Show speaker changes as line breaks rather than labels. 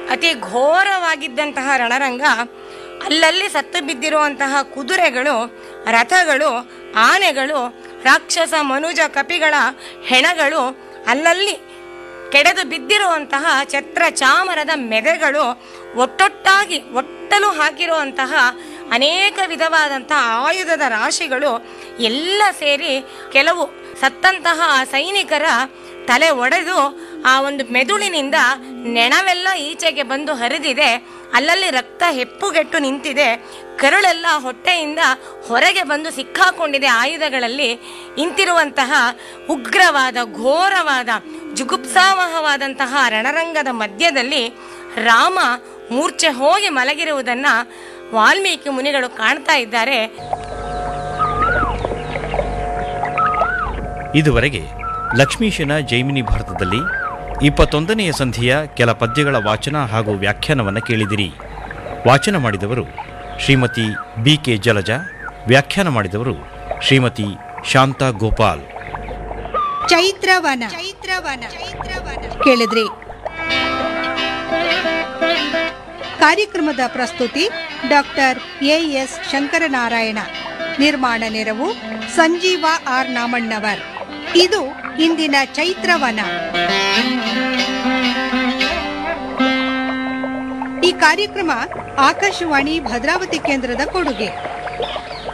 ಅತಿ ಘೋರವಾಗಿದ್ದಂತಹ ರಣರಂಗ ಅಲ್ಲಲ್ಲಿ ಸತ್ತು ಬಿದ್ದಿರುವಂತಹ ಕುದುರೆಗಳು ರಥಗಳು ಆನೆಗಳು ರಾಕ್ಷಸ ಮನುಜ ಕಪಿಗಳ ಹೆಣಗಳು ಅಲ್ಲಲ್ಲಿ ಕೆಡೆದು ಬಿದ್ದಿರುವಂತಹ ಛತ್ರ ಚಾಮರದ ಮೆದೆಗಳು ಒಟ್ಟೊಟ್ಟಾಗಿ ಒಟ್ಟಲು ಹಾಕಿರುವಂತಹ ಅನೇಕ ವಿಧವಾದಂತಹ ಆಯುಧದ ರಾಶಿಗಳು ಎಲ್ಲ ಸೇರಿ ಕೆಲವು ಸತ್ತಂತಹ ಆ ಸೈನಿಕರ ತಲೆ ಒಡೆದು ಆ ಒಂದು ಮೆದುಳಿನಿಂದ ನೆಣವೆಲ್ಲ ಈಚೆಗೆ ಬಂದು ಹರಿದಿದೆ ಅಲ್ಲಲ್ಲಿ ರಕ್ತ ಹೆಪ್ಪುಗೆಟ್ಟು ನಿಂತಿದೆ ಕರುಳೆಲ್ಲ ಹೊಟ್ಟೆಯಿಂದ ಹೊರಗೆ ಬಂದು ಸಿಕ್ಕಾಕೊಂಡಿದೆ ಆಯುಧಗಳಲ್ಲಿ ಇಂತಿರುವಂತಹ ಉಗ್ರವಾದ ಘೋರವಾದ ಜುಗುಪ್ಸಾವಹವಾದಂತಹ ರಣರಂಗದ ಮಧ್ಯದಲ್ಲಿ ರಾಮ ಮೂರ್ಛೆ ಹೋಗಿ ಮಲಗಿರುವುದನ್ನ ವಾಲ್ಮೀಕಿ ಮುನಿಗಳು ಕಾಣ್ತಾ ಇದ್ದಾರೆ
ಇದುವರೆಗೆ ಲಕ್ಷ್ಮೀಶನ ಜೈಮಿನಿ ಭಾರತದಲ್ಲಿ ಇಪ್ಪತ್ತೊಂದನೆಯ ಸಂಧಿಯ ಕೆಲ ಪದ್ಯಗಳ ವಾಚನ ಹಾಗೂ ವ್ಯಾಖ್ಯಾನವನ್ನು ಕೇಳಿದಿರಿ ವಾಚನ ಮಾಡಿದವರು ಶ್ರೀಮತಿ ಬಿ ಕೆ ಜಲಜ ವ್ಯಾಖ್ಯಾನ ಮಾಡಿದವರು ಶ್ರೀಮತಿ ಶಾಂತಾ ಗೋಪಾಲ್
ಚೈತ್ರವನ ಚೈತ್ರವನ ಕೇಳಿದ್ರಿ ಕಾರ್ಯಕ್ರಮದ ಪ್ರಸ್ತುತಿ ಡಾಕ್ಟರ್ ಎ ಎಸ್ ಶಂಕರನಾರಾಯಣ ನಿರ್ಮಾಣ ನೆರವು ಸಂಜೀವ ಆರ್ ನಾಮಣ್ಣವರ್ ಇದು ಇಂದಿನ ಚೈತ್ರವನ ಈ ಕಾರ್ಯಕ್ರಮ ಆಕಾಶವಾಣಿ ಭದ್ರಾವತಿ ಕೇಂದ್ರದ ಕೊಡುಗೆ